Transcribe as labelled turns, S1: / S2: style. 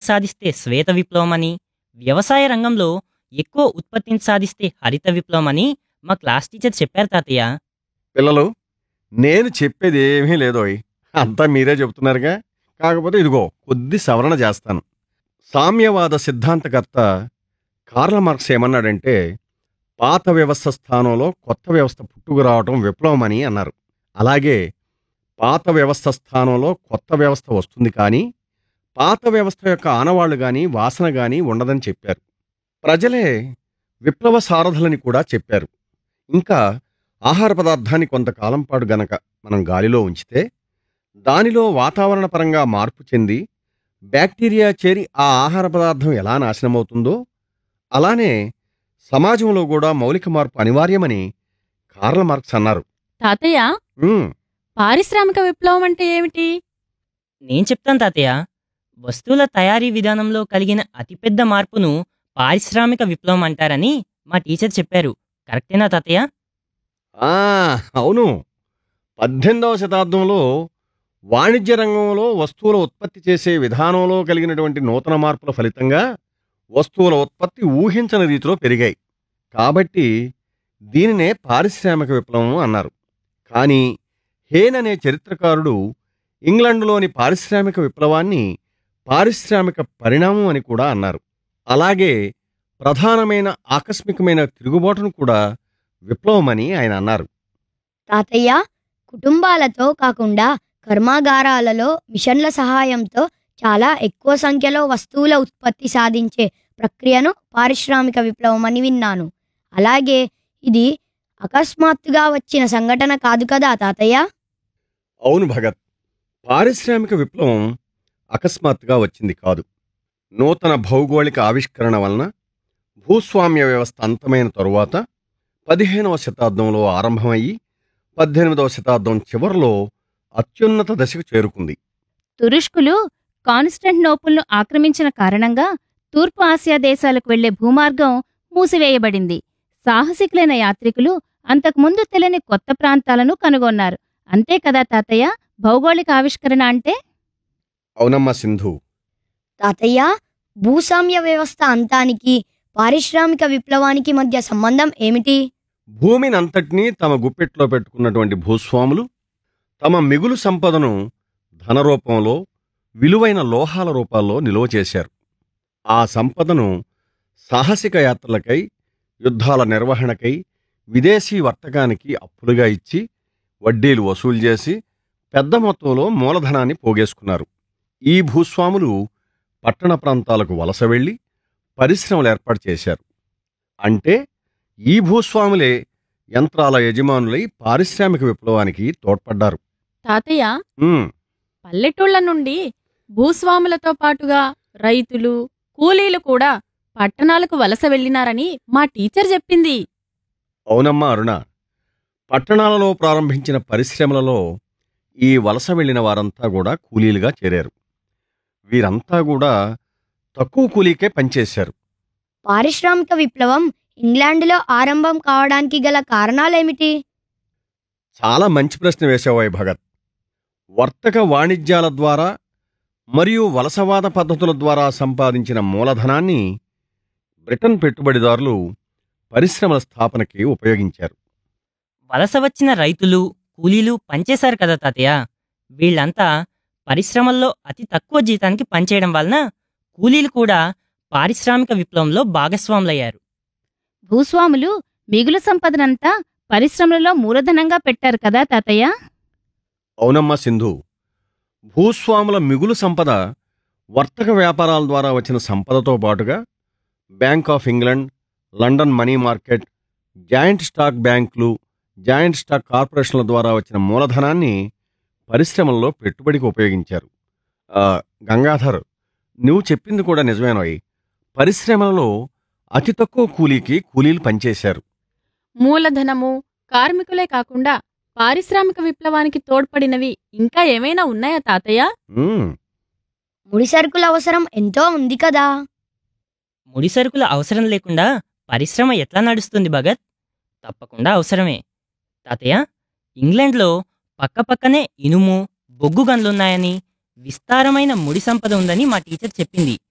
S1: సాధిస్తే శ్వేత విప్లవం అని వ్యవసాయ రంగంలో ఎక్కువ ఉత్పత్తిని సాధిస్తే హరిత విప్లవం అని మా క్లాస్ టీచర్ చెప్పారు తాతయ్య
S2: పిల్లలు నేను చెప్పేది ఏమీ లేదోయ్ అంతా మీరే చెబుతున్నారుగా కాకపోతే ఇదిగో కొద్ది సవరణ చేస్తాను సామ్యవాద సిద్ధాంతకర్త కార్ల మార్క్స్ ఏమన్నాడంటే పాత వ్యవస్థ స్థానంలో కొత్త వ్యవస్థ పుట్టుకు రావటం విప్లవం అని అన్నారు అలాగే పాత వ్యవస్థ స్థానంలో కొత్త వ్యవస్థ వస్తుంది కానీ పాత వ్యవస్థ యొక్క ఆనవాళ్లు గాని వాసన గాని ఉండదని చెప్పారు ప్రజలే విప్లవ సారథులని కూడా చెప్పారు ఇంకా ఆహార పదార్థాన్ని కొంతకాలం పాటు గనక మనం గాలిలో ఉంచితే దానిలో వాతావరణ పరంగా మార్పు చెంది బ్యాక్టీరియా చేరి ఆ ఆహార పదార్థం ఎలా నాశనమవుతుందో అలానే సమాజంలో కూడా మౌలిక మార్పు అనివార్యమని కార్ల మార్క్స్ అన్నారు
S3: తాతయ్య
S2: ఉమ్,
S3: పారిశ్రామిక విప్లవం అంటే ఏమిటి
S1: నేను చెప్తాను తాతయ్య వస్తువుల తయారీ విధానంలో కలిగిన అతిపెద్ద మార్పును పారిశ్రామిక విప్లవం అంటారని మా టీచర్ చెప్పారు కరెక్టేనా తాతయ్య
S2: ఆ, అవును పద్దెనిమిదవ శతాబ్దంలో వాణిజ్య రంగంలో వస్తువుల ఉత్పత్తి చేసే విధానంలో కలిగినటువంటి నూతన మార్పుల ఫలితంగా వస్తువుల ఉత్పత్తి ఊహించని రీతిలో పెరిగాయి కాబట్టి దీనినే పారిశ్రామిక విప్లవం అన్నారు కానీ హేన్ అనే చరిత్రకారుడు ఇంగ్లండ్లోని పారిశ్రామిక విప్లవాన్ని పారిశ్రామిక పరిణామం అని కూడా అన్నారు అలాగే ప్రధానమైన ఆకస్మికమైన తిరుగుబాటును కూడా విప్లవమని ఆయన అన్నారు
S4: తాతయ్య కుటుంబాలతో కాకుండా కర్మాగారాలలో మిషన్ల సహాయంతో చాలా ఎక్కువ సంఖ్యలో వస్తువుల ఉత్పత్తి సాధించే ప్రక్రియను పారిశ్రామిక విప్లవం అని విన్నాను అలాగే ఇది అకస్మాత్తుగా వచ్చిన సంఘటన కాదు కదా తాతయ్య
S2: అవును భగత్ పారిశ్రామిక విప్లవం అకస్మాత్తుగా వచ్చింది కాదు నూతన భౌగోళిక ఆవిష్కరణ వలన భూస్వామ్య వ్యవస్థ అంతమైన తరువాత పదిహేనవ శతాబ్దంలో ఆరంభమయ్యి పద్దెనిమిదవ శతాబ్దం చివరిలో అత్యున్నత దశకు చేరుకుంది
S3: తురుష్కులు కాన్స్టంట్నోపుల్ను ఆక్రమించిన కారణంగా తూర్పు ఆసియా దేశాలకు వెళ్లే భూమార్గం మూసివేయబడింది సాహసికులైన యాత్రికులు అంతకుముందు తెలియని కొత్త ప్రాంతాలను కనుగొన్నారు అంతే కదా తాతయ్య భౌగోళిక ఆవిష్కరణ అంటే
S2: అవునమ్మ సింధు
S4: తాతయ్య భూస్వామ్య వ్యవస్థ అంతానికి పారిశ్రామిక విప్లవానికి మధ్య సంబంధం ఏమిటి
S2: భూమిని అంతటినీ తమ గుప్పెట్లో పెట్టుకున్నటువంటి భూస్వాములు తమ మిగులు సంపదను ధన రూపంలో విలువైన లోహాల రూపాల్లో నిలువ చేశారు ఆ సంపదను సాహసిక యాత్రలకై యుద్ధాల నిర్వహణకై విదేశీ వర్తకానికి అప్పులుగా ఇచ్చి వడ్డీలు వసూలు చేసి పెద్ద మొత్తంలో మూలధనాన్ని పోగేసుకున్నారు ఈ భూస్వాములు పట్టణ ప్రాంతాలకు వలస వెళ్లి పరిశ్రమలు ఏర్పాటు చేశారు అంటే ఈ భూస్వాములే యంత్రాల యజమానులై పారిశ్రామిక విప్లవానికి తోడ్పడ్డారు
S3: తాతయ్య
S2: ఉమ్,
S3: పల్లెటూళ్ల నుండి భూస్వాములతో పాటుగా రైతులు కూలీలు కూడా పట్టణాలకు వలస వెళ్లినారని మా టీచర్ చెప్పింది
S2: అవునమ్మా అరుణ పట్టణాలలో ప్రారంభించిన పరిశ్రమలలో ఈ వలస వెళ్లిన వారంతా కూడా కూలీలుగా చేరారు వీరంతా కూడా తక్కువ కూలీకే పనిచేశారు
S4: పారిశ్రామిక విప్లవం ఇంగ్లాండ్లో ఆరంభం కావడానికి గల కారణాలేమిటి
S2: చాలా మంచి ప్రశ్న వేశావాయి భగత్ వర్తక వాణిజ్యాల ద్వారా మరియు వలసవాద పద్ధతుల ద్వారా సంపాదించిన మూలధనాన్ని బ్రిటన్ పెట్టుబడిదారులు పరిశ్రమల స్థాపనకి ఉపయోగించారు
S1: వలస వచ్చిన రైతులు కూలీలు పనిచేశారు కదా తాతయ్య వీళ్ళంతా పరిశ్రమల్లో అతి తక్కువ జీతానికి పనిచేయడం వలన కూలీలు కూడా పారిశ్రామిక విప్లవంలో భాగస్వాములయ్యారు
S3: భూస్వాములు మిగులు సంపదనంతా పరిశ్రమలలో మూలధనంగా పెట్టారు కదా తాతయ్య
S2: అవునమ్మా సింధు భూస్వాముల మిగులు సంపద వర్తక వ్యాపారాల ద్వారా వచ్చిన సంపదతో పాటుగా Bank of England London money market joint stock బ్యాంకులు జాయింట్ స్టాక్ కార్పొరేషన్ల ద్వారా వచ్చిన మూలధనాన్ని పరిశ్రమల్లో పెట్టుబడికి ఉపయోగించారు ఆ, గంగాధర్ నువ్వు చెప్పింది కూడా నిజమేనోయ్ పరిశ్రమలలో అతి తక్కువ కూలీకి కూలీలు పనిచేశారు
S3: మూలధనము కార్మికులే కాకుండా పారిశ్రామిక విప్లవానికి తోడ్పడినవి ఇంకా ఏమైనా ఉన్నాయా తాతయ్య
S2: ఉమ్,
S4: ముడి సరుకుల అవసరం ఎంతో ఉంది కదా
S1: ముడి సరుకుల అవసరం లేకుండా పరిశ్రమ ఎట్లా నడుస్తుంది భగత్ తప్పకుండా అవసరమే తాతయ్య ఇంగ్లాండ్లో పక్కపక్కనే ఇనుము బొగ్గు గన్లున్నాయని విస్తారమైన ముడి సంపద ఉందని మా టీచర్ చెప్పింది